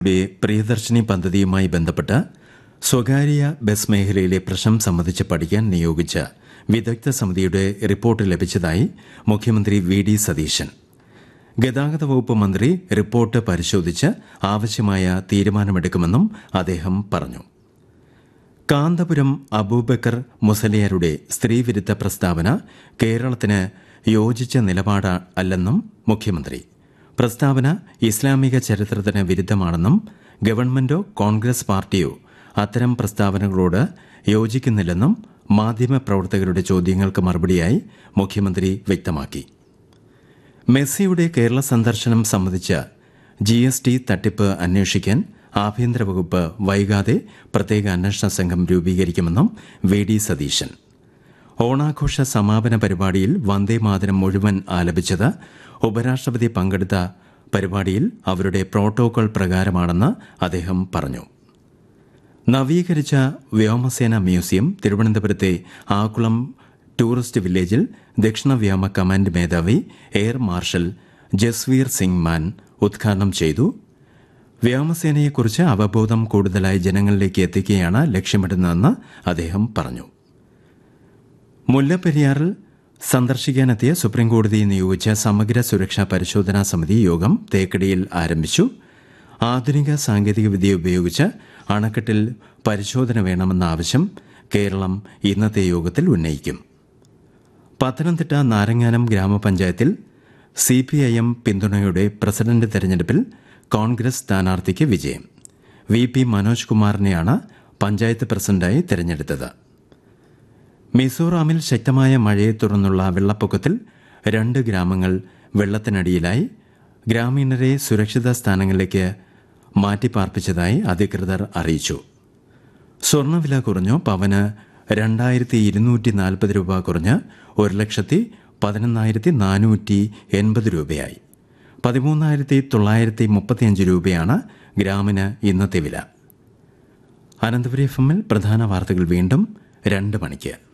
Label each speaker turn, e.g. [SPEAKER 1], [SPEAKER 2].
[SPEAKER 1] യുടെ പ്രിയദർശിനി പദ്ധതിയുമായി ബന്ധപ്പെട്ട് സ്വകാര്യ ബസ് മേഖലയിലെ പ്രശ്നം സംബന്ധിച്ച് പഠിക്കാൻ നിയോഗിച്ച വിദഗ്ധ സമിതിയുടെ റിപ്പോർട്ട് ലഭിച്ചതായി മുഖ്യമന്ത്രി വി ഡി സതീശൻ ഗതാഗത വകുപ്പ് മന്ത്രി റിപ്പോർട്ട് പരിശോധിച്ച് ആവശ്യമായ തീരുമാനമെടുക്കുമെന്നും അദ്ദേഹം പറഞ്ഞു കാന്തപുരം അബൂബക്കർ മുസലിയാരുടെ സ്ത്രീവിരുദ്ധ പ്രസ്താവന കേരളത്തിന് യോജിച്ച നിലപാട് അല്ലെന്നും മുഖ്യമന്ത്രി പ്രസ്താവന ഇസ്ലാമിക ചരിത്രത്തിന് വിരുദ്ധമാണെന്നും ഗവൺമെന്റോ കോൺഗ്രസ് പാർട്ടിയോ അത്തരം പ്രസ്താവനകളോട് യോജിക്കുന്നില്ലെന്നും മാധ്യമപ്രവർത്തകരുടെ ചോദ്യങ്ങൾക്ക് മറുപടിയായി മുഖ്യമന്ത്രി വ്യക്തമാക്കി മെസ്സിയുടെ കേരള സന്ദർശനം സംബന്ധിച്ച ജി എസ് ടി തട്ടിപ്പ് അന്വേഷിക്കാൻ ആഭ്യന്തര വകുപ്പ് വൈകാതെ പ്രത്യേക അന്വേഷണ സംഘം രൂപീകരിക്കുമെന്നും വി ഡി സതീശൻ ഓണാഘോഷ സമാപന പരിപാടിയിൽ വന്ദേമാതരം മുഴുവൻ ആലപിച്ചത് ഉപരാഷ്ട്രപതി പങ്കെടുത്ത പരിപാടിയിൽ അവരുടെ പ്രോട്ടോകോൾ പ്രകാരമാണെന്ന് അദ്ദേഹം പറഞ്ഞു നവീകരിച്ച വ്യോമസേന മ്യൂസിയം തിരുവനന്തപുരത്തെ ആക്കുളം ടൂറിസ്റ്റ് വില്ലേജിൽ ദക്ഷിണ വ്യോമ കമാൻഡ് മേധാവി എയർ മാർഷൽ ജസ്വീർ സിംഗ് മാൻ ഉദ്ഘാടനം ചെയ്തു വ്യോമസേനയെക്കുറിച്ച് അവബോധം കൂടുതലായി ജനങ്ങളിലേക്ക് എത്തിക്കുകയാണ് ലക്ഷ്യമിടുന്നതെന്ന് അദ്ദേഹം പറഞ്ഞു മുല്ലപ്പെരിയാറിൽ സന്ദർശിക്കാനെത്തിയ സുപ്രീംകോടതി നിയോഗിച്ച സമഗ്ര സുരക്ഷാ പരിശോധനാ സമിതി യോഗം തേക്കടിയിൽ ആരംഭിച്ചു ആധുനിക സാങ്കേതികവിദ്യ ഉപയോഗിച്ച് അണക്കെട്ടിൽ പരിശോധന വേണമെന്ന ആവശ്യം കേരളം ഇന്നത്തെ യോഗത്തിൽ ഉന്നയിക്കും പത്തനംതിട്ട നാരങ്ങാനം ഗ്രാമപഞ്ചായത്തിൽ സി പി ഐ എം പിന്തുണയോടെ പ്രസിഡന്റ് തെരഞ്ഞെടുപ്പിൽ കോൺഗ്രസ് സ്ഥാനാർത്ഥിക്ക് വിജയം വി പി മനോജ് കുമാറിനെയാണ് പഞ്ചായത്ത് പ്രസിഡന്റായി തെരഞ്ഞെടുത്തത് മിസോറാമിൽ ശക്തമായ മഴയെ തുടർന്നുള്ള വെള്ളപ്പൊക്കത്തിൽ രണ്ട് ഗ്രാമങ്ങൾ വെള്ളത്തിനടിയിലായി ഗ്രാമീണരെ സുരക്ഷിത സ്ഥാനങ്ങളിലേക്ക് മാറ്റിപ്പാർപ്പിച്ചതായി അധികൃതർ അറിയിച്ചു സ്വർണ്ണവില കുറഞ്ഞു പവന് രണ്ടായിരത്തി ഇരുന്നൂറ്റി നാൽപ്പത് രൂപ കുറഞ്ഞ് ഒരു ലക്ഷത്തി പതിനൊന്നായിരത്തി നാനൂറ്റി എൺപത് രൂപയായി പതിമൂന്നായിരത്തി തൊള്ളായിരത്തി മുപ്പത്തിയഞ്ച് രൂപയാണ് ഗ്രാമിന് ഇന്നത്തെ വില അനന്തപുരി എഫ് എമ്മിൽ പ്രധാന വാർത്തകൾ വീണ്ടും രണ്ട് മണിക്ക്